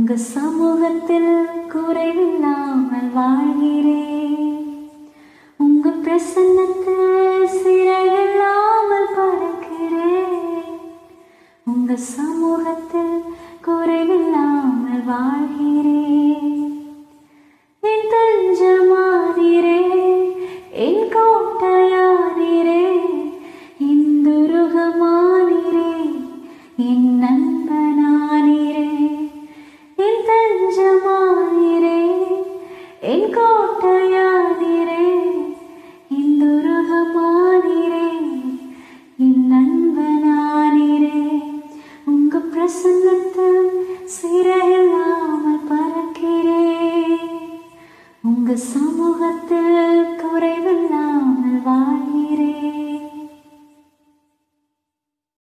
உங்க சமூகத்தில் குறைவில்லாமல் வாழ்கிறேன் உங்க பிரசன்னத்தில் சிறையில்லாமல் பறக்கிறேன் உங்க சமூகத்தில் குறைவில்லாமல் வாழ்கிறேன் என் தஞ்சமானீரே என் கோட்டையானீரே என் துருகமானீரே என் நண்பனானீரே என் தஞ்சமானீரே என் கோட்டையானீரே என் துருகமானீரே என் நண்பனானீரே உங்க பிரசன்னத்தில் சிறையில்லாமல் பறக்கிறேன் உங்க சமூகத்தில் குறைவில்லா